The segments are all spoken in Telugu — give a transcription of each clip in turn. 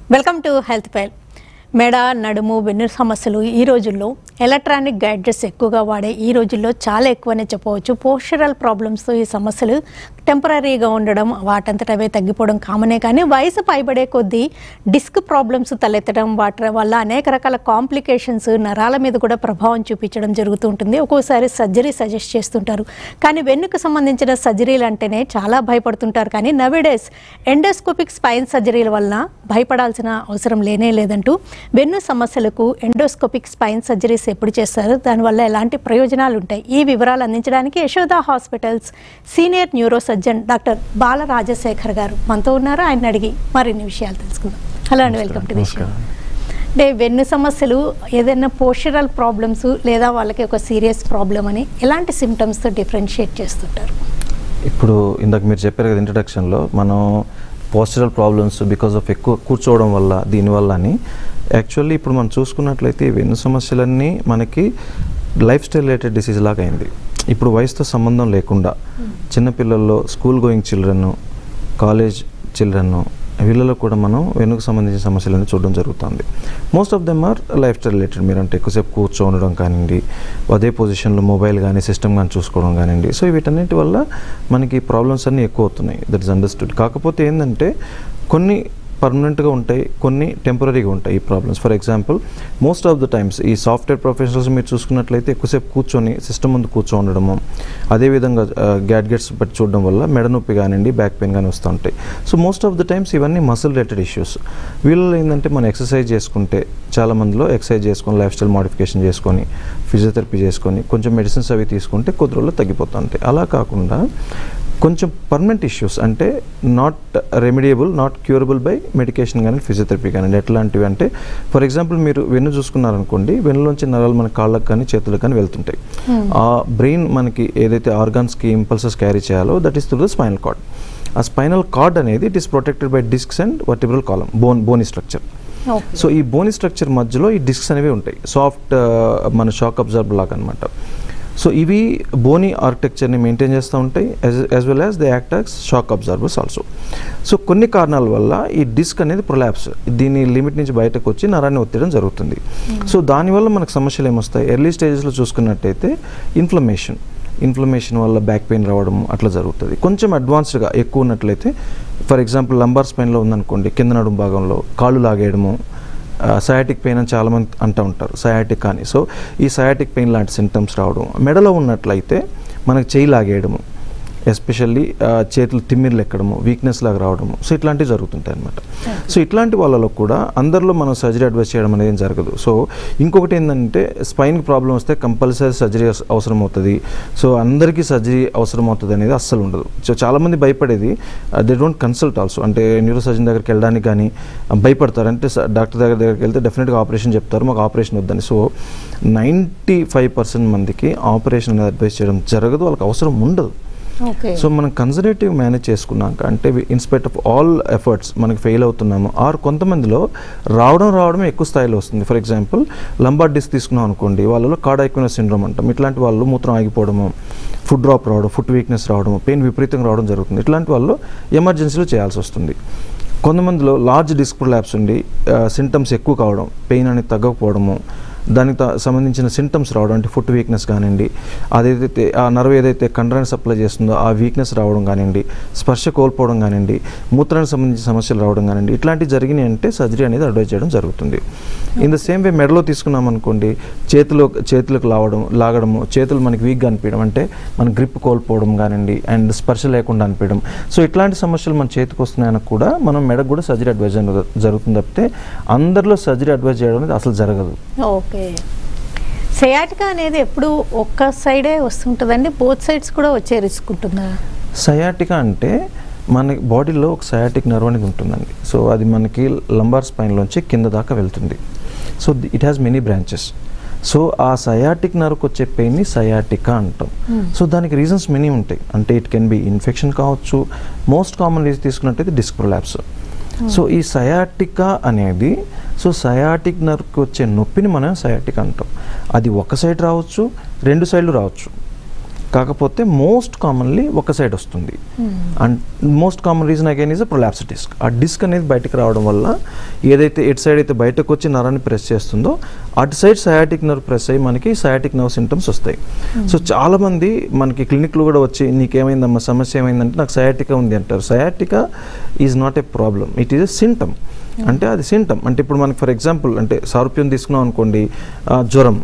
వెల్కమ్ టు హెల్త్ ఫైల్ మెడ నడుము వెన్ను సమస్యలు ఈ రోజుల్లో ఎలక్ట్రానిక్ గ్యాడ్జెట్స్ ఎక్కువగా వాడే ఈ రోజుల్లో చాలా ఎక్కువనే చెప్పవచ్చు పోస్చరల్ ప్రాబ్లమ్స్తో ఈ సమస్యలు టెంపరీగా ఉండడం వాటంతట అవే తగ్గిపోవడం కామనే కానీ వయసు పైబడే కొద్దీ డిస్క్ ప్రాబ్లమ్స్ తలెత్తడం వాటి వల్ల అనేక రకాల కాంప్లికేషన్స్ నరాల మీద కూడా ప్రభావం చూపించడం జరుగుతూ ఉంటుంది ఒక్కోసారి సర్జరీ సజెస్ట్ చేస్తుంటారు కానీ వెన్నుకు సంబంధించిన సర్జరీలు అంటేనే చాలా భయపడుతుంటారు కానీ నవిడేస్ ఎండోస్కోపిక్ స్పైన్ సర్జరీల వలన భయపడాల్సిన అవసరం లేనే లేదంటూ వెన్ను సమస్యలకు ఎండోస్కోపిక్ స్పైన్ సర్జరీస్ ఎప్పుడు చేస్తారు దానివల్ల ఎలాంటి ప్రయోజనాలు ఉంటాయి ఈ వివరాలు అందించడానికి Yashoda hospitals senior neuro surgeon doctor Bala Rajasekhar గారు మనతో ఉన్నారు ఆయన అడిగి మరిన్ని విషయాలు తెలుసుకుందాం హలో అండి వెల్కమ్ టు ది షో అంటే వెన్ను సమస్యలు ఏదైనా పోస్చరల్ ప్రాబ్లమ్స్ లేదా వాళ్ళకి ఒక సీరియస్ ప్రాబ్లం అని ఎలాంటి సిమ్టమ్స్తో డిఫరెన్షియేట్ చేస్తుంటారు ఇప్పుడు ఇందాక మీరు చెప్పారు కదా ఇంట్రడక్షన్లో మనం పోస్చరల్ ప్రాబ్లమ్స్ బికాస్ ఆఫ్ ఎక్కువ కూర్చోవడం వల్ల దీనివల్ల అని యాక్చువల్లీ ఇప్పుడు మనం చూసుకున్నట్లయితే ఈ వెన్ను సమస్యలన్నీ మనకి లైఫ్ స్టైల్ రిలేటెడ్ డిసీజ్ లాగా అయింది ఇప్పుడు వయసుతో సంబంధం లేకుండా చిన్నపిల్లల్లో school going children college children వీళ్ళలో కూడా మనం వెనుక సంబంధించిన సమస్యలను చూడడం జరుగుతుంది most of them are lifestyle related మీరు అంటే ఎక్కువసేపు కూర్చోండడం కానివ్వండి అదే పొజిషన్లో మొబైల్ కానీ సిస్టమ్ కానీ చూసుకోవడం కానివ్వండి సో వీటన్నిటి వల్ల మనకి ప్రాబ్లమ్స్ అన్నీ ఎక్కువ అవుతున్నాయి దట్ ఇస్ అండర్స్టూడ్ కాకపోతే ఏంటంటే కొన్ని పర్మనెంట్గా ఉంటాయి కొన్ని టెంపరీగా ఉంటాయి ఈ problems for example most of the times ఈ సాఫ్ట్వేర్ ప్రొఫెషనల్స్ మీరు చూసుకున్నట్లయితే ఎక్కువసేపు కూర్చొని సిస్టమ్ ముందు కూర్చో ఉండడము అదేవిధంగా గ్యాడ్గెట్స్ బట్టి చూడడం వల్ల మెడ నొప్పి కానివ్వండి బ్యాక్ పెయిన్ కానీ వస్తూ ఉంటాయి so most of the times ఇవన్నీ మసిల్ రిలేటెడ్ ఇష్యూస్ వీళ్ళలో ఏంటంటే మనం ఎక్సర్సైజ్ చేసుకుంటే చాలా మందిలో ఎక్సర్సైజ్ చేసుకొని లైఫ్ స్టైల్ మాడిఫికేషన్ చేసుకొని ఫిజియోథెరపీ చేసుకొని కొంచెం మెడిసిన్స్ అవి తీసుకుంటే కొద్ది రోజుల్లో తగ్గిపోతుంటాయి అలా కాకుండా కొంచెం పర్మనెంట్ ఇష్యూస్ అంటే not remediable not curable by medication కానీ ఫిజియోథెరపీ కానీ ఎట్లాంటివి అంటే ఫర్ ఎగ్జాంపుల్ మీరు వెన్ను చూసుకున్నారనుకోండి వెన్నులోంచి నరాలు మన కాళ్ళకు కానీ చేతులకు కానీ వెళ్తుంటాయి ఆ బ్రెయిన్ మనకి ఏదైతే ఆర్గాన్స్కి ఇంపల్సెస్ క్యారీ చేయాలో that is through the spinal cord ఆ స్పైనల్ కార్డ్ అనేది it is protected by discs and vertebral column bone bony structure okay so ఈ బోనీ స్ట్రక్చర్ మధ్యలో ఈ డిస్క్స్ అనేవి ఉంటాయి సాఫ్ట్ మన షాక్ అబ్జర్బ్ లాగా అనమాట సో ఇవి బోనీ ఆర్కిటెక్చర్ని మెయింటైన్ చేస్తూ ఉంటాయి as well as the act as shock absorbers also so కొన్ని కారణాల వల్ల ఈ డిస్క్ అనేది ప్రొలాప్స్ దీని లిమిట్ నుంచి బయటకు వచ్చి నరాన్ని ఒత్తడం జరుగుతుంది సో దానివల్ల మనకు సమస్యలు ఏమొస్తాయి ఎర్లీ స్టేజెస్లో చూసుకున్నట్టయితే ఇన్ఫ్లమేషన్ ఇన్ఫ్లమేషన్ వల్ల బ్యాక్ పెయిన్ రావడం అట్లా జరుగుతుంది కొంచెం అడ్వాన్స్డ్గా ఎక్కువ ఉన్నట్లయితే ఫర్ ఎగ్జాంపుల్ లంబార్ స్పైన్లో ఉందనుకోండి కింద నడుము భాగంలో కాళ్ళు లాగేయడము సయాటిక్ పెయిన్ అని చాలామంది అంటూ ఉంటారు సయాటిక్ అని సో ఈ సయాటిక్ పెయిన్ లాంటి సింటమ్స్ రావడం మెడలో ఉన్నట్లయితే మనకు చేయి లాగేయడము ఎస్పెషల్లీ చేతులు తిమ్మిర్లు ఎక్కడము వీక్నెస్ లాగా రావడము సో ఇట్లాంటివి జరుగుతుంటాయి అనమాట సో ఇట్లాంటి వాళ్ళలో కూడా అందరిలో మనం సర్జరీ అడ్వైస్ చేయడం అనేది ఏం జరగదు సో ఇంకొకటి ఏంటంటే స్పైన్కి ప్రాబ్లం వస్తే కంపల్సరీ సర్జరీ అవసరం అవుతుంది సో అందరికీ సర్జరీ అవసరం అవుతుంది అనేది అస్సలు ఉండదు సో చాలామంది భయపడేది దే డోంట్ కన్సల్ట్ ఆల్సో అంటే న్యూరో సర్జన్ దగ్గరికి వెళ్ళడానికి కానీ భయపడతారు అంటే డాక్టర్ దగ్గర దగ్గరికి వెళ్తే డెఫినెట్గా ఆపరేషన్ చెప్తారు మాకు ఆపరేషన్ వద్దని సో నైంటీ ఫైవ్ పర్సెంట్ మందికి ఆపరేషన్ అనేది అడ్వైస్ చేయడం జరగదు వాళ్ళకి అవసరం ఉండదు ఓకే సో మనం కన్జర్వేటివ్ మేనేజ్ చేసుకున్నాక అంటే ఇన్స్పైట్ ఆఫ్ ఆల్ ఎఫర్ట్స్ మనకి ఫెయిల్ అవుతున్నాము ఆర్ కొంతమందిలో రావడం రావడం ఎక్కువ స్థాయిలో వస్తుంది ఫర్ ఎగ్జాంపుల్ లంబార్ డిస్క్ తీసుకున్నాం అనుకోండి వాళ్ళలో కార్డాక్యునస్ సిండ్రోమ్ అంటాం ఇట్లాంటి వాళ్ళు మూత్రం ఆగిపోవడము ఫుడ్ డ్రాప్ రావడం ఫుడ్ వీక్నెస్ రావడము పెయిన్ విపరీతంగా రావడం జరుగుతుంది ఇట్లాంటి వాళ్ళు ఎమర్జెన్సీలో చేయాల్సి వస్తుంది కొంతమందిలో లార్జ్ డిస్క్ ల్యాబ్స్ ఉండి సింటమ్స్ ఎక్కువ కావడం పెయిన్ అనేది తగ్గకపోవడము దానికి త- సంబంధించిన సింటమ్స్ రావడం అంటే ఫుట్ వీక్నెస్ కానివ్వండి అదేదైతే ఆ నర్వ్ ఏదైతే కండరాన్ని సప్లై చేస్తుందో ఆ వీక్నెస్ రావడం కానివ్వండి స్పర్శ కోల్పోవడం కానివ్వండి మూత్రానికి సంబంధించిన సమస్యలు రావడం కానివ్వండి ఇట్లాంటివి జరిగినాయి అంటే సర్జరీ అనేది అడ్వైజ్ చేయడం జరుగుతుంది ఇన్ ద సేమ్ వే మెడలో తీసుకున్నాం అనుకోండి చేతిలో చేతులకు లావడం లాగడము చేతులు మనకి వీక్గా అనిపించడం అంటే మన గ్రిప్ కోల్పోవడం కానివ్వండి అండ్ స్పర్శ లేకుండా అనిపించడం సో ఇట్లాంటి సమస్యలు మన చేతికి వస్తున్నాయని కూడా మనం మెడకు కూడా సర్జరీ అడ్వైజ్ అనేది జరుగుతుంది తప్పితే అందరిలో సర్జరీ అడ్వైజ్ చేయడం అనేది అసలు జరగదు ఓకే సయాటికా అనేది ఎప్పుడు ఒక్క సైడే వస్తుంటుందండి బోత్ సైడ్స్ కూడా వచ్చే రిస్క్ ఉంటుందా సయాటికా అంటే మన బాడీలో ఒక సయాటిక్ నర్వ్ అనేది ఉంటుందండి సో అది మనకి లంబార్ స్పైన్లోంచి కింద దాకా వెళ్తుంది so it has many branches so ఆ సయాటిక్ నర్వ్కి వచ్చే పెయిన్ని సయాటికా అంటాం సో దానికి రీజన్స్ మెనీ ఉంటాయి అంటే ఇట్ కెన్ బి ఇన్ఫెక్షన్ కావచ్చు మోస్ట్ కామన్ రీజన్ తీసుకున్నట్టయితే డిస్క్ ప్రొలాప్స్ సో ఈ సయాటికా అనేది సో సయాటిక్ నర్వ్కి వచ్చే నొప్పిని మనం సయాటిక్ అంటాం అది ఒక సైడ్ రావచ్చు రెండు సైడ్లు రావచ్చు కాకపోతే మోస్ట్ కామన్లీ ఒక సైడ్ వస్తుంది and most common reason again is prolapse disc ఆ డిస్క్ అనేది బయటకు రావడం వల్ల ఏదైతే ఎటు సైడ్ అయితే బయటకు వచ్చి నరాన్ని ప్రెస్ చేస్తుందో అటు సైడ్ సయాటిక్ నర్వ్ ప్రెస్ అయ్యి మనకి సయాటిక్ నర్వ్ సింటమ్స్ వస్తాయి సో చాలామంది మనకి క్లినిక్లో కూడా వచ్చి నీకేమైందమ్మా సమస్య ఏమైందంటే నాకు సయాటికా ఉంది అంటారు sciatica is not a problem it is a symptom అంటే అది సింటమ్ అంటే ఇప్పుడు మనకి ఫర్ ఎగ్జాంపుల్ అంటే సారూప్యం తీసుకున్నాం అనుకోండి ఆ, జ్వరం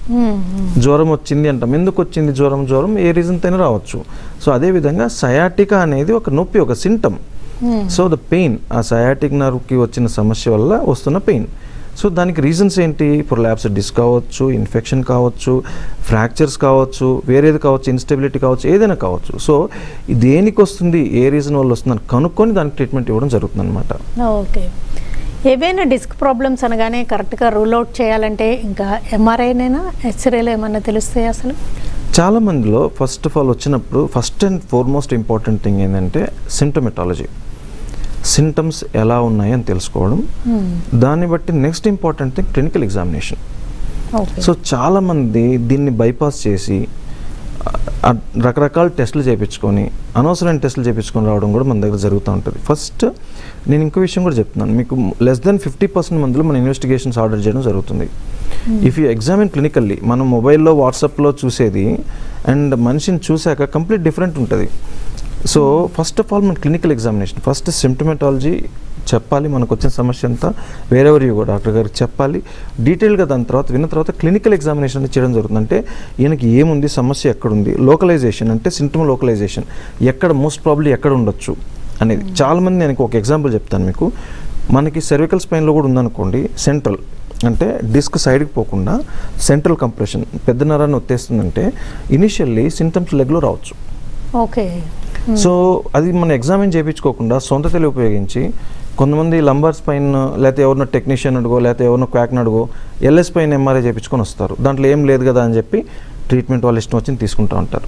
జ్వరం వచ్చింది అంటాం ఎందుకు వచ్చింది జ్వరం జ్వరం ఏ రీజన్తో అయినా రావచ్చు సో అదేవిధంగా సయాటికా అనేది ఒక నొప్పి ఒక సింటమ్ సో ద పెయిన్ ఆ సయాటిక్ నర్వ్కి వచ్చిన సమస్య వల్ల వస్తున్న పెయిన్ సో దానికి రీజన్స్ ఏంటి ప్రొలాప్స్ డిస్క్ కావచ్చు ఇన్ఫెక్షన్ కావచ్చు ఫ్రాక్చర్స్ కావచ్చు వేరేది కావచ్చు ఇన్స్టెబిలిటీ కావచ్చు ఏదైనా కావచ్చు సో దేనికి వస్తుంది ఏ రీజన్ వల్ల వస్తుందని కనుక్కొని దానికి ట్రీట్మెంట్ ఇవ్వడం జరుగుతుంది అనమాట ఓకే ఏవైనా డిస్క్ ప్రాబ్లమ్స్ అనగానే కరెక్ట్గా రూల్ అవుట్ చేయాలంటే ఇంకా ఎంఆర్ఐనైనా ఎక్స్రేలో ఏమన్నా తెలుస్తాయి అసలు చాలా మందిలో ఫస్ట్ ఆఫ్ ఆల్ వచ్చినప్పుడు first and foremost important thing ఏంటంటే సిమ్టమెటాలజీ సింటమ్స్ ఎలా ఉన్నాయి అని తెలుసుకోవడం దాన్ని బట్టి next important thing clinical examination okay so చాలామంది దీన్ని బైపాస్ చేసి ఆ, ఆ, రకరకాల టెస్టులు చేయించుకొని అనవసరమైన టెస్టులు చేయించుకొని రావడం కూడా మన దగ్గర జరుగుతూ ఉంటుంది ఫస్ట్ నేను ఇంకో విషయం కూడా చెప్తున్నాను మీకు లెస్ దెన్ ఫిఫ్టీ పర్సెంట్ మందిలో మన ఇన్వెస్టిగేషన్స్ ఆర్డర్ చేయడం జరుగుతుంది ఇఫ్ యూ ఎగ్జామిన్ క్లినికల్లీ మనం మొబైల్లో వాట్సాప్లో చూసేది అండ్ మనిషిని చూశాక కంప్లీట్ డిఫరెంట్ ఉంటుంది సో ఫస్ట్ ఆఫ్ ఆల్ మన క్లినికల్ ఎగ్జామినేషన్ ఫస్ట్ సిమ్టమెటాలజీ చెప్పాలి మనకు వచ్చిన సమస్య అంతా వేరెవరి కూడా డాక్టర్ గారికి చెప్పాలి డీటెయిల్గా దాని తర్వాత విన్న తర్వాత క్లినికల్ ఎగ్జామినేషన్ అనేది చేయడం జరుగుతుంది అంటే ఈయనకి ఏముంది సమస్య ఎక్కడుంది లోకలైజేషన్ అంటే సింటమ్ లోకలైజేషన్ ఎక్కడ మోస్ట్ ప్రాబ్లీ ఎక్కడ ఉండొచ్చు అనేది చాలామంది నేను ఒక ఎగ్జాంపుల్ చెప్తాను మీకు మనకి సెర్వికల్ స్పైన్లో కూడా ఉందనుకోండి సెంట్రల్ అంటే డిస్క్ సైడ్కి పోకుండా సెంట్రల్ కంప్రెషన్ పెద్ద నరాన్ని ఒత్తేస్తుందంటే ఇనిషియల్లీ సింటమ్స్ లెగ్లో రావచ్చు ఓకే సో అది మనం ఎగ్జామిన్ చేయించుకోకుండా సొంత తెలివి ఉపయోగించి కొంతమంది లంబర్ స్పైన్ లేకపోతే ఎవరినో టెక్నీషియన్ అడుగో లేకపోతే ఎవరినో క్వాక్ని అడుగో ఎల్ఎస్ పైన ఎంఆర్ఐ చేయించుకొని వస్తారు దాంట్లో ఏం లేదు కదా అని చెప్పి ట్రీట్మెంట్ వాళ్ళు ఇష్టం వచ్చింది తీసుకుంటూ ఉంటారు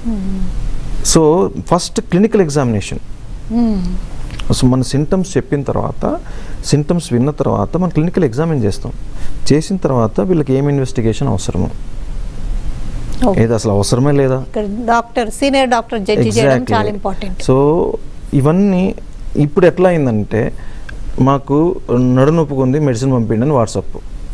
so first clinical examination so మన సింటమ్స్ చెప్పిన తర్వాత సింటమ్స్ విన్న తర్వాత మనం క్లినికల్ ఎగ్జామిన్ చేస్తాం చేసిన తర్వాత వీళ్ళకి ఏం ఇన్వెస్టిగేషన్ అవసరము ఏది అసలు అవసరమే లేదా ఇక్కడ డాక్టర్ సీనియర్ డాక్టర్ జడ్జి చేయడం చాలా ఇంపార్టెంట్ సో ఇవన్నీ ఇప్పుడు ఎట్లా అయిందంటే మాకు నడునొప్పుకు ఉంది మెడిసిన్ పంపిండి అని వాట్సాప్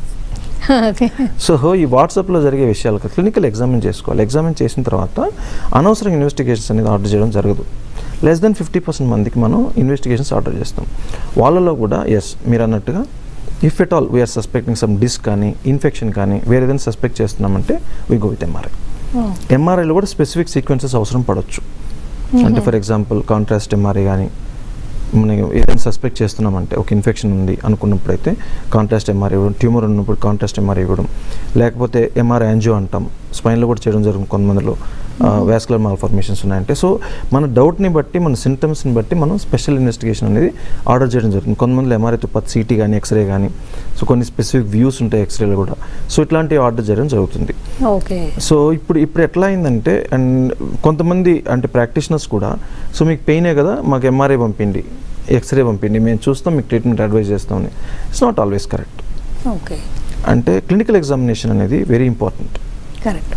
ఓకే సో ఈ వాట్సాప్లో జరిగే విషయాలు క్లినికల్ ఎగ్జామిన్ చేసుకోవాలి ఎగ్జామిన్ చేసిన తర్వాత అనవసరం ఇన్వెస్టిగేషన్స్ అనేది ఆర్డర్ చేయడం జరగదు లెస్ దెన్ ఫిఫ్టీ పర్సెంట్ మందికి మనం ఇన్వెస్టిగేషన్స్ ఆర్డర్ చేస్తాం వాళ్ళలో కూడా ఎస్ మీరు అన్నట్టుగా if at all we are suspecting some disc కానీ ఇన్ఫెక్షన్ కానీ వేరే ఏదైనా సస్పెక్ట్ చేస్తున్నామంటే వీ గో విత్ ఎంఆర్ఐ ఎంఆర్ఐలో కూడా స్పెసిఫిక్ సీక్వెన్సెస్ అవసరం పడవచ్చు అంటే ఫర్ ఎగ్జాంపుల్ కాంట్రాస్ట్ ఎంఆర్ఐ కానీ మనం ఏదైనా సస్పెక్ట్ చేస్తున్నామంటే ఒక ఇన్ఫెక్షన్ ఉంది అనుకున్నప్పుడైతే కాంట్రాస్ట్ ఎంఆర్ఐ ఇవ్వడం ట్యూమర్ ఉన్నప్పుడు కాంట్రాస్ట్ ఎంఆర్ఐ ఇవ్వడం లేకపోతే ఎంఆర్ఐ యాంజియో అంటాం స్పైన్లో కూడా చేయడం జరుగుతుంది కొంతమందిలో వ్యాస్కులర్ మాల్ఫార్మేషన్స్ ఉన్నాయంటే సో మన డౌట్ని బట్టి మన సింటమ్స్ని బట్టి మనం స్పెషల్ ఇన్వెస్టిగేషన్ అనేది ఆర్డర్ చేయడం జరుగుతుంది కొంతమందిలో ఎంఆర్ఐతో పత్ సిటీ కానీ ఎక్స్రే కానీ సో కొన్ని స్పెసిఫిక్ వ్యూస్ ఉంటాయి ఎక్స్రేలు కూడా సో ఇట్లాంటివి ఆర్డర్ చేయడం జరుగుతుంది ఓకే సో ఇప్పుడు ఇప్పుడు ఎట్లా అయిందంటే అండ్ కొంతమంది అంటే ప్రాక్టీషనర్స్ కూడా సో మీకు పెయినే కదా మాకు ఎంఆర్ఐ పంపిండి ఎక్స్రే పంపిండి మేము చూస్తాం మీకు ట్రీట్మెంట్ అడ్వైజ్ చేస్తామని it's not always correct okay అంటే క్లినికల్ ఎగ్జామినేషన్ అనేది వెరీ ఇంపార్టెంట్ కరెక్ట్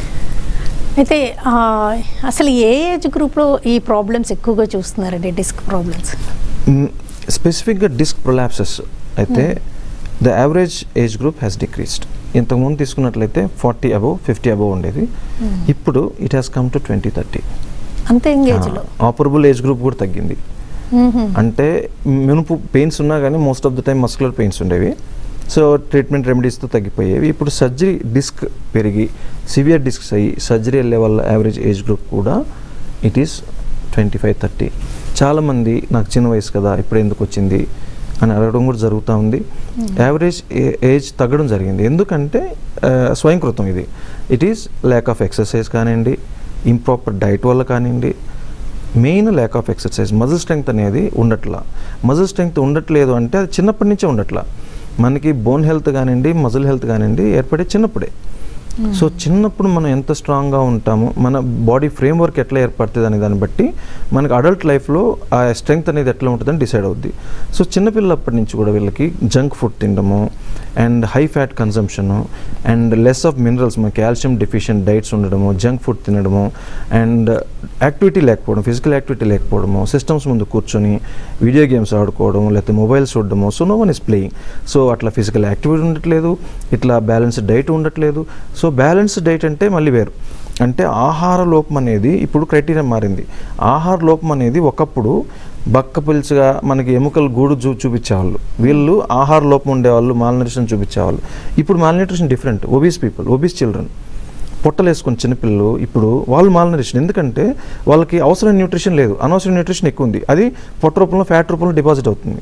అయితే ఆ, అసలు ఏ ఏజ్ గ్రూప్లో ఈ ప్రాబ్లమ్స్ ఎక్కువగా చూస్తున్నారండి డిస్క్ ప్రాబ్లమ్స్ స్పెసిఫిక్గా డిస్క్ ప్రొలాప్సెస్ అయితే the average age group has decreased ఇంతకుముందు తీసుకున్నట్లయితే ఫార్టీ అబవ్ ఫిఫ్టీ అబవ్ ఉండేది ఇప్పుడు it has come to twenty thirty అంతే ఎంగేజ్లో ఆపరబుల్ ఏజ్ గ్రూప్ కూడా తగ్గింది అంటే మునుపు పెయిన్స్ ఉన్నా కానీ most of the time muscular pains ఉండేవి సో ట్రీట్మెంట్ రెమెడీస్తో తగ్గిపోయేవి ఇప్పుడు సర్జరీ డిస్క్ పెరిగి సివియర్ డిస్క్స్ అయ్యి సర్జరీ వెళ్ళే వాళ్ళ యావరేజ్ ఏజ్ గ్రూప్ కూడా it is twenty five thirty చాలామంది నాకు చిన్న వయసు కదా ఇప్పుడు ఎందుకు వచ్చింది అని అడగడం కూడా జరుగుతూ ఉంది యావరేజ్ ఏజ్ తగ్గడం జరిగింది ఎందుకంటే ఆ, స్వయంకృతం ఇది it is lack of exercise కానివ్వండి ఇంప్రాపర్ డైట్ వల్ల కానివ్వండి main lack of exercise muscle strength అనేది ఉండట్లా మజిల్ స్ట్రెంగ్త్ ఉండట్లేదు అంటే అది చిన్నప్పటి నుంచే ఉండట్లా మనకి బోన్ హెల్త్ కానివ్వండి మజిల్ హెల్త్ కానివ్వండి ఏర్పడే చిన్నప్పుడే సో చిన్నప్పుడు మనం ఎంత స్ట్రాంగ్గా ఉంటామో మన బాడీ ఫ్రేమ్ వర్క్ ఎట్లా ఏర్పడుతుంది అనే దాన్ని బట్టి మనకి అడల్ట్ లైఫ్లో ఆ స్ట్రెంగ్త్ అనేది ఎట్లా ఉంటుందని డిసైడ్ అవుద్ది సో చిన్నపిల్లప్పటి నుంచి కూడా వీళ్ళకి జంక్ ఫుడ్ తినడము and high fat consumption and less of minerals మన కాల్షియం డెఫిషియెంట్ డైట్స్ ఉండడము జంక్ ఫుడ్ తినడము అండ్ యాక్టివిటీ లేకపోవడం ఫిజికల్ యాక్టివిటీ లేకపోవడము సిస్టమ్స్ ముందు కూర్చొని వీడియో గేమ్స్ ఆడుకోవడం లేకపోతే మొబైల్స్ చూడడము so no one is playing so అట్లా ఫిజికల్ యాక్టివిటీ ఉండట్లేదు ఇట్లా బ్యాలెన్స్డ్ డైట్ ఉండట్లేదు సో బ్యాలెన్స్డ్ డైట్ అంటే మళ్ళీ వేరు అంటే ఆహార లోపం అనేది ఇప్పుడు క్రైటీరియా మారింది ఆహార లోపం అనేది ఒకప్పుడు బక్క పిలుచుగా మనకి ఎముకలు గూడు చూ చూపించేవాళ్ళు వీళ్ళు ఆహార లోపం ఉండేవాళ్ళు మాల్న్యూట్రిషన్ చూపించేవాళ్ళు ఇప్పుడు malnutrition different obese people obese children పొట్టలు వేసుకుని చిన్నపిల్లలు ఇప్పుడు వాళ్ళు మాల్న్యూట్రిషన్ ఎందుకంటే వాళ్ళకి అవసరం న్యూట్రిషన్ లేదు అనవసరం న్యూట్రిషన్ ఎక్కువ ఉంది అది పొట్ట రూపంలో ఫ్యాట్ రూపంలో డిపాజిట్ అవుతుంది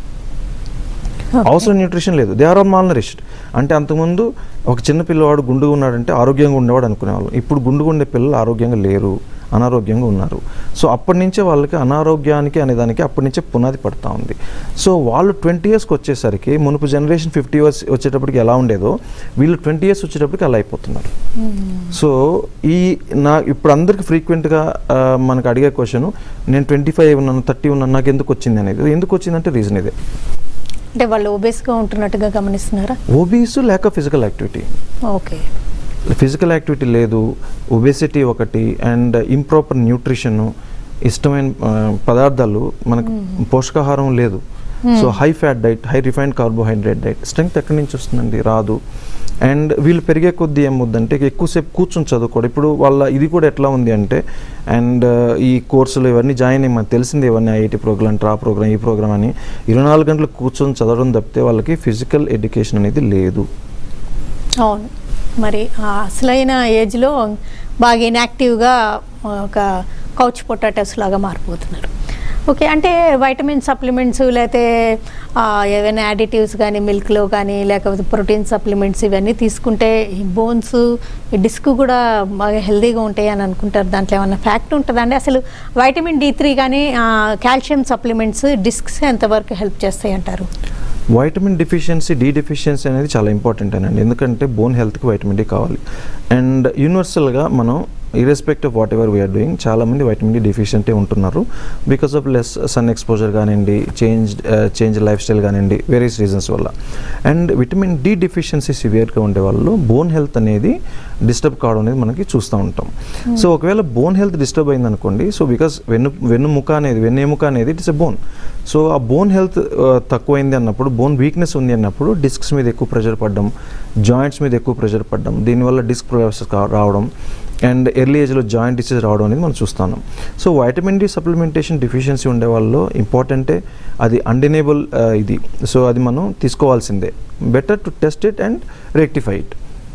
అవసరం న్యూట్రిషన్ లేదు they are all malnourished అంటే అంతకుముందు ఒక చిన్న పిల్లవాడు గుండుగా ఉన్నాడంటే ఆరోగ్యంగా ఉండేవాడు అనుకునేవాళ్ళు ఇప్పుడు గుండుగా ఉండే పిల్లలు ఆరోగ్యంగా లేరు అనారోగ్యంగా ఉన్నారు సో అప్పటి నుంచే వాళ్ళకి అనారోగ్యానికి అనే దానికి అప్పటి నుంచే పునాది పడతా ఉంది సో వాళ్ళు ట్వంటీ ఇయర్స్కి వచ్చేసరికి మునుపు జనరేషన్ ఫిఫ్టీ ఇయర్స్ వచ్చేటప్పటికి ఎలా ఉండేదో వీళ్ళు ట్వంటీ ఇయర్స్ వచ్చేటప్పటికి అలా అయిపోతున్నారు సో ఈ నా ఇప్పుడు అందరికి ఫ్రీక్వెంట్గా మనకు అడిగే క్వశ్చన్ నేను ట్వంటీ ఫైవ్ ఉన్నాను థర్టీ ఉన్నాను నాకు ఎందుకు వచ్చింది అనేది ఎందుకు వచ్చిందంటే రీజన్ ఇదే అంటే వాళ్ళు ఒబేస్గా ఉంటున్నట్టుగా గమనిస్తున్నారా ఓబీస్ లేక physical activity okay physical activity లేదు ఒబేసిటీ ఒకటి అండ్ ఇంప్రాపర్ న్యూట్రిషన్ ఇష్టమైన ఆ, పదార్థాలు మనకు పోషకాహారం లేదు so high fat diet high refined carbohydrate diet strength ఎక్కడి నుంచి వస్తుందండి రాదు అండ్ వీళ్ళు పెరిగే కొద్దీ ఏమవుద్దంటే ఎక్కువసేపు కూర్చొని చదువుకోవడం ఇప్పుడు వాళ్ళ ఇది కూడా ఎట్లా ఉంది అంటే అండ్ ఈ కోర్సులు ఇవన్నీ జాయిన్ అయ్యి మనకు తెలిసింది ఇవన్నీ ఐఐటి ప్రోగ్రామ్ ట్రా ప్రోగ్రామ్ ఈ ప్రోగ్రామ్ అని ఇరవై నాలుగు గంటలు కూర్చొని చదవడం తప్పితే వాళ్ళకి ఫిజికల్ ఎడ్యుకేషన్ అనేది లేదు అవును మరి ఆ అసలైన ఏజ్లో బాగా ఇన్యాక్టివ్గా ఒక కౌచ్ పొటాటోస్ లాగా మారిపోతున్నారు ఓకే అంటే వైటమిన్ సప్లిమెంట్స్ లేకపోతే ఆ, ఏవైనా యాడిటివ్స్ కానీ మిల్క్లో కానీ లేకపోతే ప్రోటీన్ సప్లిమెంట్స్ ఇవన్నీ తీసుకుంటే ఈ బోన్స్ ఈ డిస్క్ కూడా బాగా హెల్తీగా ఉంటాయి అని అనుకుంటారు దాంట్లో ఏమన్నా ఫ్యాక్ట్ ఉంటుందండి అసలు వైటమిన్ డి త్రీ కానీ కాల్షియం సప్లిమెంట్స్ డిస్క్స్ ఎంతవరకు హెల్ప్ చేస్తాయి అంటారు వైటమిన్ డిఫిషియన్సీ డి డిఫిషియన్సీ అనేది చాలా ఇంపార్టెంట్ అండి ఎందుకంటే బోన్ హెల్త్కి వైటమిన్ డి కావాలి అండ్ యూనివర్సల్గా మనం irrespective of whatever we are doing చాలామంది వైటమిన్ డి డిఫిషియంటే ఉంటున్నారు because of less sun exposure కానివ్వండి చేంజ్ చేంజ్ లైఫ్ స్టైల్ కానివ్వండి వేరియస్ రీజన్స్ వల్ల అండ్ విటమిన్ డి డిఫిషియన్సీ సివియర్గా ఉండే వాళ్ళు బోన్ హెల్త్ అనేది డిస్టర్బ్ కావడం అనేది మనకి చూస్తూ ఉంటాం సో ఒకవేళ బోన్ హెల్త్ డిస్టర్బ్ అయింది అనుకోండి సో బికాస్ వెన్ను వెన్నుముక అనేది వెన్నెముక అనేది ఇట్స్ ఎ బోన్ సో ఆ బోన్ హెల్త్ తక్కువైంది అన్నప్పుడు బోన్ వీక్నెస్ ఉంది అన్నప్పుడు డిస్క్స్ మీద ఎక్కువ ప్రెషర్ పడడం జాయింట్స్ మీద ఎక్కువ ప్రెషర్ పడడం దీనివల్ల డిస్క్ ప్రొలాప్సెస్ రావడం అండ్ ఎర్లీ ఏజ్లో జాయింట్ డిసీజ్ రావడం అనేది మనం చూస్తున్నాం so vitamin D supplementation deficiency ఉండే వాళ్ళలో ఇంపార్టెంటే అది అన్డెనేబుల్ ఇది సో అది మనం తీసుకోవాల్సిందే better to test it and rectify it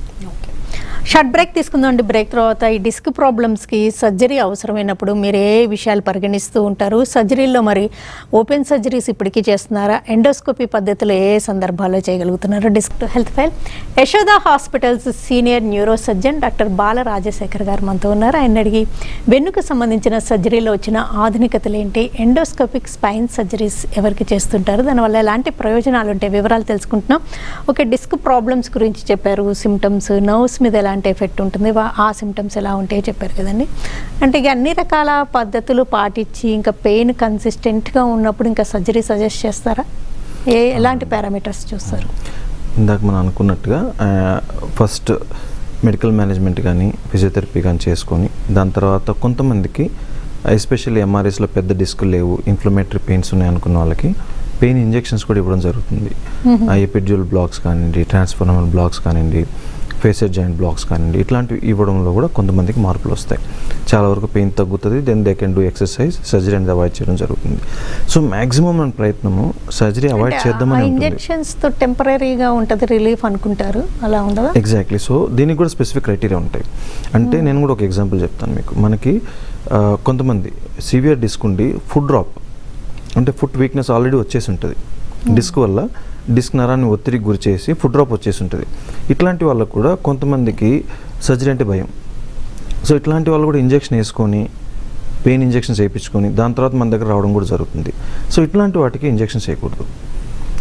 short break తీసుకుందామండి బ్రేక్ తర్వాత ఈ డిస్క్ ప్రాబ్లమ్స్కి సర్జరీ అవసరమైనప్పుడు మీరు ఏ విషయాలు పరిగణిస్తూ ఉంటారు సర్జరీలో మరి ఓపెన్ సర్జరీస్ ఇప్పటికీ చేస్తున్నారా ఎండోస్కోపీ పద్ధతిలో ఏ ఏ సందర్భాల్లో చేయగలుగుతున్నారు disc to health file Yashoda hospitals senior neuro surgeon doctor Bala Rajasekhar గారు మనతో ఉన్నారు ఆయన అడిగి వెన్నుకు సంబంధించిన సర్జరీలో వచ్చిన ఆధునికతలు ఏంటి ఎండోస్కోపిక్ స్పైన్ సర్జరీస్ ఎవరికి చేస్తుంటారు దానివల్ల ఎలాంటి ప్రయోజనాలు ఉంటాయి వివరాలు తెలుసుకుంటున్నాం ఒక డిస్క్ ప్రాబ్లమ్స్ గురించి చెప్పారు సిమ్టమ్స్ నర్వ్స్ మీద ఎలాంటి ఎఫెక్ట్ ఉంటుంది వా- ఆ సిమ్టమ్స్ ఎలా ఉంటాయో చెప్పారు కదండి అంటే ఇక అన్ని రకాల పద్ధతులు పాటించి ఇంకా పెయిన్ కన్సిస్టెంట్గా ఉన్నప్పుడు ఇంకా సర్జరీ సజెస్ట్ చేస్తారా ఏ ఎలాంటి పారామీటర్స్ చూస్తారు ఇందాక మనం అనుకున్నట్టుగా ఫస్ట్ మెడికల్ మేనేజ్మెంట్ కానీ ఫిజియోథెరపీ కానీ చేసుకొని దాని తర్వాత కొంతమందికి ఎస్పెషల్లీ ఎంఆర్ఎస్లో పెద్ద డిస్క్ లేవు ఇన్ఫ్లమేటరీ పెయిన్స్ ఉన్నాయి అనుకున్న వాళ్ళకి పెయిన్ ఇంజెక్షన్స్ కూడా ఇవ్వడం జరుగుతుంది ఆ ఎపిడ్యూల్ బ్లాక్స్ కానివ్వండి ట్రాన్స్ఫార్మర్ బ్లాక్స్ కానివ్వండి ఫేసెడ్ జాయింట్ బ్లాక్స్ కానివ్వండి ఇట్లాంటివి ఇవ్వడంలో కూడా కొంతమందికి మార్పులు వస్తాయి చాలా వరకు పెయిన్ తగ్గుతుంది then they can do exercise surgery అనేది అవాయిడ్ చేయడం జరుగుతుంది సో మ్యాక్సిమం మన ప్రయత్నము సర్జరీ అవాయిడ్ చేద్దామని ఉంటుంది ఇంజెక్షన్స్ తో టెంపరీగా ఉంటుంది రిలీఫ్ అనుకుంటారు అలా ఉండదా ఎగ్జాక్ట్లీ సో దీనికి కూడా స్పెసిఫిక్ క్రైటీరియా ఉంటాయి అంటే నేను కూడా ఒక ఎగ్జాంపుల్ చెప్తాను మీకు మనకి ఆ, కొంతమంది సివియర్ డిస్క్ ఉండి ఫుడ్ డ్రాప్ అంటే ఫుడ్ వీక్నెస్ ఆల్రెడీ వచ్చేసి ఉంటుంది డిస్క్ వల్ల డిస్క్ నరాన్ని ఒత్తిడికి గురి చేసి ఫుడ్ డ్రాప్ వచ్చేసి ఉంటుంది ఇట్లాంటి వాళ్ళకు కూడా కొంతమందికి సర్జరీ అంటే భయం సో ఇట్లాంటి వాళ్ళు కూడా ఇంజెక్షన్ వేసుకొని పెయిన్ ఇంజెక్షన్స్ వేయించుకొని దాని తర్వాత మన దగ్గర రావడం కూడా జరుగుతుంది సో ఇట్లాంటి వాటికి ఇంజెక్షన్స్ వేయకూడదు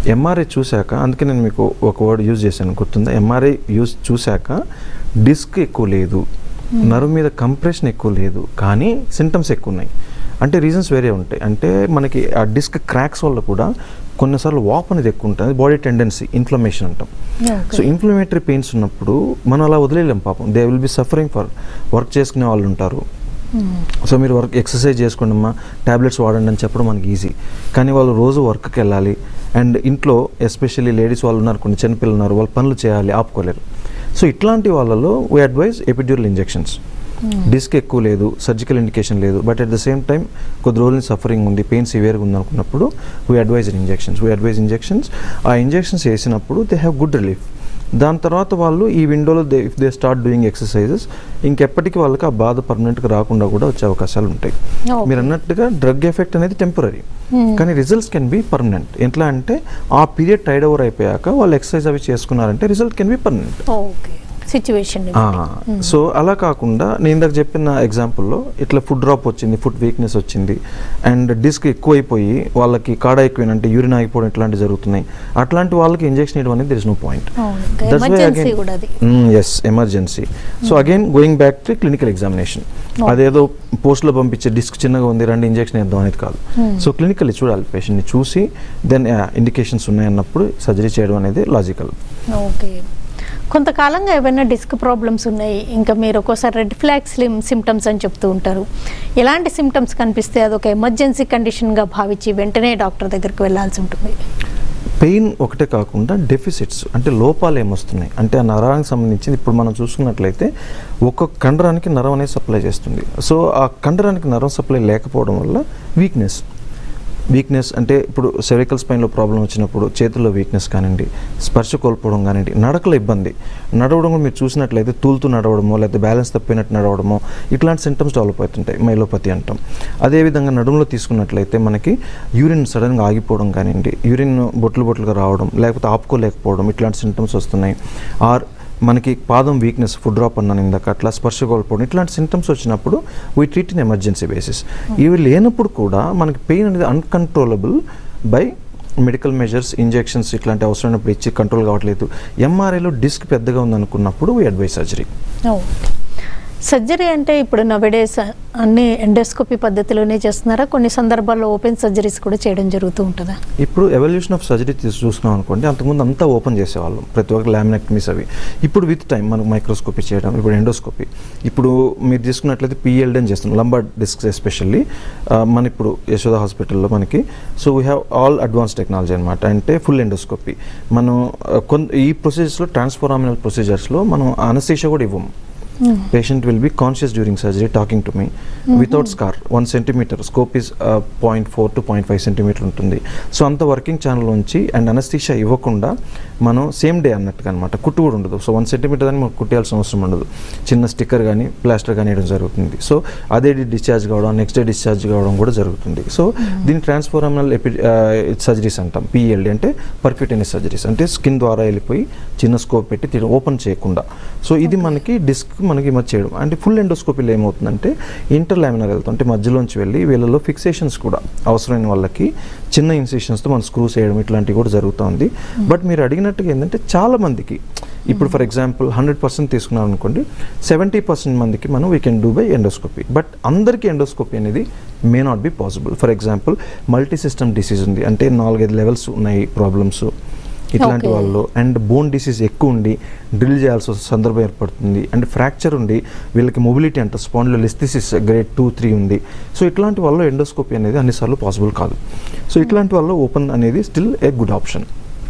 ఎంఆర్ఐ చూశాక అందుకే నేను మీకు ఒక వర్డ్ యూజ్ చేశాను గుర్తుందా ఎంఆర్ఐ యూజ్ చూశాక డిస్క్ ఎక్కువ లేదు నరువు మీద కంప్రెషన్ ఎక్కువ లేదు కానీ సింటమ్స్ ఎక్కువ ఉన్నాయి అంటే రీజన్స్ వేరే ఉంటాయి అంటే మనకి ఆ డిస్క్ క్రాక్స్ వల్ల కూడా కొన్నిసార్లు వాప్ అనేది ఎక్కువ ఉంటుంది బాడీ టెండెన్సీ ఇన్ఫ్లమేషన్ అంటాం సో ఇన్ఫ్లమేటరీ పెయిన్స్ ఉన్నప్పుడు మనం అలా వదిలేలేం పాపం they will be suffering for work చేసుకునే వాళ్ళు ఉంటారు సో మీరు వర్క్ ఎక్సర్సైజ్ చేసుకోండి అమ్మా ట్యాబ్లెట్స్ వాడండి అని చెప్పడం మనకి ఈజీ కానీ వాళ్ళు రోజు వర్క్కి వెళ్ళాలి అండ్ ఇంట్లో ఎస్పెషల్లీ లేడీస్ వాళ్ళు ఉన్నారు కొన్ని చిన్నపిల్లలు ఉన్నారు వాళ్ళు పనులు చేయాలి ఆపుకోలేరు సో ఇట్లాంటి వాళ్ళలో we advise epidural injections disc ఎక్కువ లేదు సర్జికల్ ఇండికేషన్ లేదు but at the same time కొద్ది రోజుల సఫరింగ్ ఉంది పెయిన్ సివియర్గా ఉంది అనుకున్నప్పుడు we advise injections we advise injections ఆ ఇంజెక్షన్స్ వేసినప్పుడు దే హ్యావ్ గుడ్ రిలీఫ్ దాని తర్వాత వాళ్ళు ఈ విండోలో they if they start doing exercises ఇంకెప్పటికీ వాళ్ళకి ఆ బాధ పర్మనెంట్గా రాకుండా కూడా వచ్చే అవకాశాలు ఉంటాయి Okay. మీరు అన్నట్టుగా డ్రగ్ ఎఫెక్ట్ అనేది టెంపరీ కానీ రిజల్ట్స్ కెన్ బి పర్మనెంట్ ఎట్లా అంటే ఆ పీరియడ్ టైడ్ ఓవర్ అయిపోయాక వాళ్ళు ఎక్సర్సైజ్ అవి చేసుకున్నారంటే result can be permanent okay situation so అలా కాకుండా నేను ఇందాక చెప్పిన ఎగ్జాంపుల్లో ఇట్లా ఫుడ్ డ్రాప్ వచ్చింది ఫుడ్ వీక్నెస్ వచ్చింది అండ్ డిస్క్ ఎక్కువైపోయి వాళ్ళకి కాడ ఎక్కువ అంటే యూరిన్ ఆగిపోవడం ఇట్లాంటివి జరుగుతున్నాయి అట్లాంటి వాళ్ళకి ఇంజెక్షన్ ఇవ్వడం అనేది దిస్ నో పాయింట్ ఎమర్జెన్సీ కూడా అది yes emergency so again going back to clinical examination అదేదో పోస్ట్లో పంపించే డిస్క్ చిన్నగా ఉంది రెండు ఇంజెక్షన్ ఇద్దాం అనేది కాదు సో క్లినికల్ చూడాలి పేషెంట్ని చూసి దెన్ ఇండికేషన్స్ ఉన్నాయన్నప్పుడు సర్జరీ చేయడం అనేది లాజికల్ ఓకే కొంతకాలంగా ఏమైనా డిస్క్ ప్రాబ్లమ్స్ ఉన్నాయి ఇంకా మీరు ఒక్కోసారి రెడ్ ఫ్లాగ్ స్లిమ్ సిమ్టమ్స్ అని చెప్తూ ఉంటారు ఎలాంటి సిమ్టమ్స్ కనిపిస్తే అదొక ఎమర్జెన్సీ కండిషన్గా భావించి వెంటనే డాక్టర్ దగ్గరికి వెళ్ళాల్సి ఉంటుంది పెయిన్ ఒకటే కాకుండా డెఫిసిట్స్ అంటే లోపాలు ఏమొస్తున్నాయి అంటే ఆ నరానికి సంబంధించి ఇప్పుడు మనం చూసుకున్నట్లయితే ఒక్కొక్క కండరానికి నరం అనేది సప్లై చేస్తుంది సో ఆ కండరానికి నరం సప్లై లేకపోవడం వల్ల వీక్నెస్ వీక్నెస్ అంటే ఇప్పుడు సెరికల్ స్పైన్లో ప్రాబ్లం వచ్చినప్పుడు చేతుల్లో వీక్నెస్ కానివ్వండి స్పర్శ కోల్పోవడం కానివ్వండి నడకలో ఇబ్బంది నడవడం కూడా మీరు చూసినట్లయితే తూలుతూ నడవడమో లేకపోతే బ్యాలెన్స్ తప్పినట్టు నడవడమో ఇట్లాంటి సింటమ్స్ డెవలప్ అవుతుంటాయి మైలోపతి అంటాం అదేవిధంగా నడుములో తీసుకున్నట్లయితే మనకి యూరిన్ సడన్గా ఆగిపోవడం కానివ్వండి యూరిన్ బొట్లు బొట్లుగా రావడం లేకపోతే ఆపుకోలేకపోవడం ఇట్లాంటి సింటమ్స్ వస్తున్నాయి ఆర్ మనకి పాదం వీక్నెస్ ఫుడ్ డ్రాప్ అన్నాను ఇందాక అట్లా స్పర్శ కోల్పోవడం ఇట్లాంటి సింటమ్స్ వచ్చినప్పుడు we treat in emergency basis ఇవి లేనప్పుడు కూడా మనకి పెయిన్ అనేది uncontrollable by medical measures injections ఇట్లాంటి అవసరమైనప్పుడు ఇచ్చి కంట్రోల్ కావట్లేదు ఎంఆర్ఐలో డిస్క్ పెద్దగా ఉందనుకున్నప్పుడు we advise surgery okay surgery అంటే ఇప్పుడు నవడేస్ అన్ని ఎండోస్కోపీ పద్ధతిలోనే చేస్తున్నారా కొన్ని సందర్భాల్లో ఓపెన్ సర్జరీస్ కూడా చేయడం జరుగుతూ ఉంటుందా ఇప్పుడు ఎవల్యూషన్ ఆఫ్ సర్జరీ తీసి చూస్తున్నాం అనుకోండి అంతకుముందు అంతా ఓపెన్ చేసేవాళ్ళం ప్రతి ఒక్క లామినెక్టమీస్ అవి ఇప్పుడు విత్ టైం మనకు మైక్రోస్కోపీ చేయడం ఇప్పుడు ఎండోస్కోపీ ఇప్పుడు మీరు తీసుకున్నట్లయితే పిఎల్డ్ అని చేస్తున్నాం లంబార్ డిస్క్స్ ఎస్పెషల్లీ మన ఇప్పుడు యశోద హాస్పిటల్లో మనకి so we have all advance technology అనమాట అంటే ఫుల్ ఎండోస్కోపీ మనం ఆ, కొంత ఈ ప్రొసీజర్స్లో ట్రాన్స్ఫోరామినల్ ప్రొసీజర్స్లో మనం అనస్థీషియా కూడా ఇవ్వము patient will be conscious during surgery talking to me without scar one centimetre scope is point four to point five centimetre ఉంటుంది సో అంత వర్కింగ్ ఛానల్ నుంచి అండ్ అనస్థీషియా ఇవ్వకుండా మనం సేమ్ డే అన్నట్టుగా అనమాట కుట్టు కూడా ఉండదు సో వన్ సెంటీమీటర్ అని మనకు కుట్టేయాల్సిన అవసరం ఉండదు చిన్న స్టిక్కర్ కానీ ప్లాస్టర్ కానీ వేయడం జరుగుతుంది సో అదే డే డిశ్చార్జ్ కావడం నెక్స్ట్ డే డిశ్చార్జ్ కావడం కూడా జరుగుతుంది సో దీని ట్రాన్స్ఫోరామినల్ ఎపి సర్జరీస్ అంటాం పిఎల్డి అంటే పర్క్యూటెనిస్ సర్జరీస్ అంటే స్కిన్ ద్వారా వెళ్ళిపోయి చిన్న స్కోప్ పెట్టి ఓపెన్ చేయకుండా సో ఇది మనకి డిస్క్ మనకి మధ్య చేయడం అంటే ఫుల్ ఎండోస్కోపీలో ఏమవుతుందంటే ఇంటర్ లామినర్ వెళ్తాం అంటే మధ్యలోంచి వెళ్ళి వీళ్ళలో ఫిక్సేషన్స్ కూడా అవసరమైన వాళ్ళకి చిన్న ఇన్సిషన్స్తో మనం స్క్రూస్ వేయడం ఇట్లాంటివి కూడా జరుగుతుంది బట్ మీరు అడిగినట్టుగా ఏంటంటే చాలా మందికి ఇప్పుడు ఫర్ ఎగ్జాంపుల్ హండ్రెడ్ పర్సెంట్ తీసుకున్నాం అనుకోండి సెవెంటీ పర్సెంట్ మందికి మనం we can do by endoscopy but అందరికీ ఎండోస్కోపీ అనేది may not be possible for example multi system disease ఉంది అంటే నాలుగైదు లెవెల్స్ ఉన్నాయి ప్రాబ్లమ్స్ ఇట్లాంటి Okay. వాళ్ళు అండ్ బోన్ డిసీజ్ ఎక్కువ ఉండి డ్రిల్ చేయాల్సిన సందర్భం ఏర్పడుతుంది అండ్ ఫ్రాక్చర్ ఉండి వీళ్ళకి మొబిలిటీ అంట spondylolisthesis grade two three ఉంది సో ఇట్లాంటి వాళ్ళు ఎండోస్కోపీ అనేది అన్నిసార్లు పాసిబుల్ కాదు సో ఇట్లాంటి వాళ్ళు ఓపెన్ అనేది స్టిల్ ఏ గుడ్ ఆప్షన్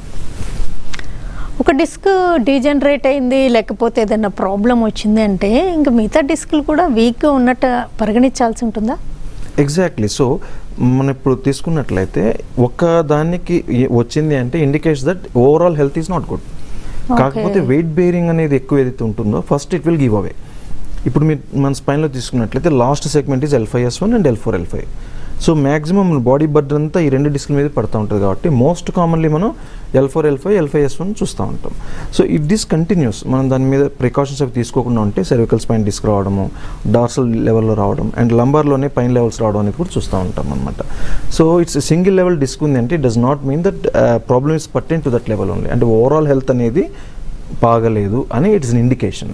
ఒక డిస్క్ డీజనరేట్ అయింది లేకపోతే ఏదైనా ప్రాబ్లం వచ్చింది అంటే ఇంకా మిగతా డిస్క్లు కూడా వీక్గా ఉన్నట్టు పరిగణించాల్సి ఉంటుందా ఎగ్జాక్ట్లీ సో మనం ఇప్పుడు తీసుకున్నట్లయితే ఒక్క దానికి ఏ- వచ్చింది అంటే indicates that overall health is not good కాకపోతే వెయిట్ బేరింగ్ అనేది ఎక్కువ ఏదైతే ఉంటుందో first it will give away ఇప్పుడు మీరు మన స్పైన్లో తీసుకున్నట్లయితే last segment is L five S one and L four L five so maximum body burden అంతా ఈ రెండు డిస్క్ల మీద పడుతూ ఉంటుంది కాబట్టి మోస్ట్ కామన్లీ మనం L four L five L five S one చూస్తూ ఉంటాం సో ఇట్ దిస్ కంటిన్యూస్ మనం దాని మీద ప్రికాషన్స్ అవి తీసుకోకుండా ఉంటే సర్వికల్ స్పైన్ డిస్క్ రావడము డార్సల్ లెవెల్లో రావడం అండ్ లంబార్లోనే పైన్ లెవెల్స్ రావడం అనేది కూడా చూస్తూ ఉంటాం అనమాట so it's single level disc ఉంది అంటే it does not mean that problem is pertain to that level only అంటే ఓవరాల్ హెల్త్ అనేది బాగలేదు అని ఇట్స్ అన్ ఇండికేషన్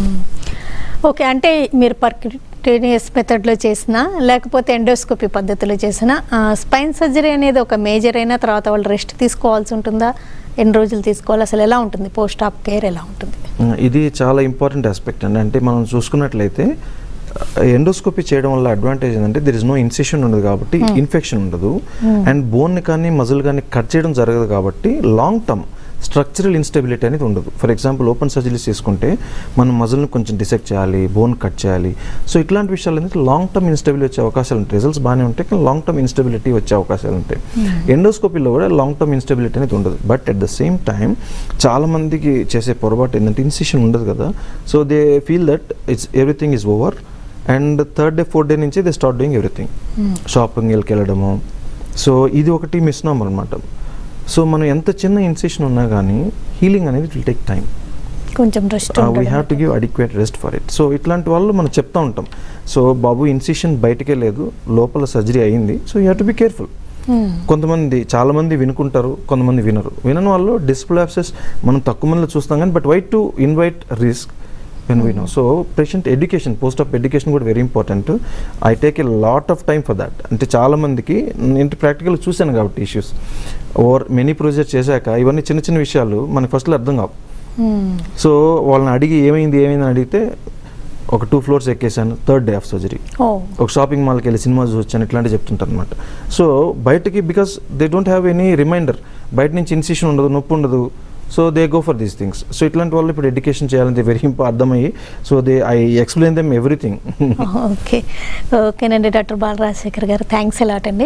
ఓకే అంటే మీరు పర్క్యూటేనియస్ మెథడ్లో చేసిన లేకపోతే ఎండోస్కోపీ పద్ధతిలో చేసిన స్పైన్ సర్జరీ అనేది ఒక మేజర్ అయిన తర్వాత వాళ్ళు రెస్ట్ తీసుకోవాల్సి ఉంటుందా ఎన్ని రోజులు తీసుకోవాలి అసలు ఎలా ఉంటుంది పోస్ట్ ఆప్ కేర్ ఎలా ఉంటుంది ఇది చాలా ఇంపార్టెంట్ ఆస్పెక్ట్ అండి అంటే మనం చూసుకున్నట్లయితే ఎండోస్కోపీ చేయడం వల్ల అడ్వాంటేజ్ ఏంటంటే దర్ ఇస్ నో ఇన్సిషన్ ఉండదు కాబట్టి ఇన్ఫెక్షన్ ఉండదు అండ్ బోన్ని కానీ మజిల్ కానీ కట్ చేయడం జరగదు కాబట్టి లాంగ్ టర్మ్ స్ట్రక్చరల్ ఇన్స్టెబిలిటీ అనేది ఉండదు ఫర్ ఎగ్జాంపుల్ ఓపెన్ సర్జరీస్ తీసుకుంటే మనం మజిల్ని కొంచెం డిసెక్ట్ చేయాలి బోన్ కట్ చేయాలి సో ఇట్లాంటి విషయాలు అనేది లాంగ్ టర్మ్ ఇన్స్టెబిలిటీ వచ్చే అవకాశాలు ఉంటాయి రిజల్ట్స్ బాగానే ఉంటాయి కానీ లాంగ్ టర్మ్ ఇన్స్టెబిలిటీ వచ్చే అవకాశాలు ఉంటాయి ఎండోస్కోపీలో కూడా లాంగ్ టర్మ్ ఇన్స్టెబిలిటీ అనేది ఉండదు but at the same time చాలా మందికి చేసే పొరపాటు ఏంటంటే ఇన్సిషన్ ఉండదు కదా so they feel that it's everything is over and third day fourth day నుంచి they start doing everything shopping వెళ్ళడము సో ఇది ఒకటి మిస్నామర్ అనమాట సో మనం ఎంత చిన్న ఇన్సిషన్ ఉన్నా కానీ హీలింగ్ అనేది విల్ టేక్ టైం కొంచెం rest we have to give adequate rest for it so ఇట్లాంటి వాళ్ళు మనం చెప్తా ఉంటాం సో బాబు ఇన్సిషన్ బయటకే లేదు లోపల సర్జరీ అయింది so you have to be careful కొంతమంది చాలా మంది వినుకుంటారు కొంతమంది వినరు వినని వాళ్ళు డిస్ప్లాప్సెస్ మనం తక్కువ మందిలో చూస్తాం కానీ but why to invite risk when we know so patient education post of education కూడా very important I take a lot of time for that అంటే చాలా మందికి నేను ప్రాక్టికల్ చూశాను కాబట్టి ఇష్యూస్ ఓర్ మెనీ ప్రొసీజర్ చేశాక ఇవన్నీ చిన్న చిన్న విషయాలు మనకి ఫస్ట్లో అర్థం కావు సో వాళ్ళని అడిగి ఏమైంది ఏమైంది అని అడిగితే ఒక టూ ఫ్లోర్స్ ఎక్కేసాను థర్డ్ డే ఆఫ్ సర్జరీ ఓ ఒక షాపింగ్ మాల్కి వెళ్ళి సినిమా చూసొచ్చాను ఇట్లాంటివి చెప్తుంటారు అనమాట సో బయటకి because they don't have any reminder బయట నుంచి ఇన్సిషన్ ఉండదు నొప్పి ఉండదు so they go for these things so ఇట్లాంటి వాళ్ళు ఇప్పుడు ఎడ్యుకేషన్ చేయాలంటే వెరీ ఇంపా అర్థమయ్యి so they I explain them everything okay ఓకేనండి doctor Balarajasekhar garu thanks allot అండి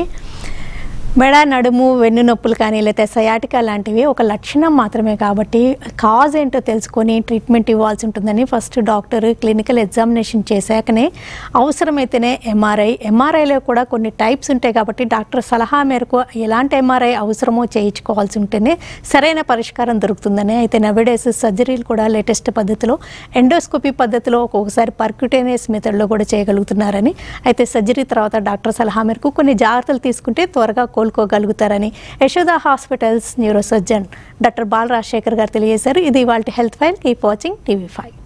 మెడ నడుము వెన్ను నొప్పులు కానీ లేకపోతే సయాటికా లాంటివి ఒక లక్షణం మాత్రమే కాబట్టి కాజ్ ఏంటో తెలుసుకొని ట్రీట్మెంట్ ఇవ్వాల్సి ఉంటుందని ఫస్ట్ డాక్టర్ క్లినికల్ ఎగ్జామినేషన్ చేశాకనే అవసరమైతేనే ఎంఆర్ఐ ఎంఆర్ఐలో కూడా కొన్ని టైప్స్ ఉంటాయి కాబట్టి డాక్టర్ సలహా మేరకు ఎలాంటి ఎంఆర్ఐ అవసరమో చేయించుకోవాల్సి ఉంటేనే సరైన పరిష్కారం దొరుకుతుందని అయితే నవడేస్ సర్జరీలు కూడా లేటెస్ట్ పద్ధతిలో ఎండోస్కోపీ పద్ధతిలో ఒక్కొక్కసారి పర్క్యూటేనియస్ మెథడ్లో కూడా చేయగలుగుతున్నారని అయితే సర్జరీ తర్వాత డాక్టర్ సలహా మేరకు కొన్ని జాగ్రత్తలు తీసుకుంటే త్వరగా కోలుకోగలుగుతారని Yashoda hospitals neuro surgeon doctor Balarajasekhar garu తెలియజేశారు ఇది వాళ్ళ health file keep watching TV five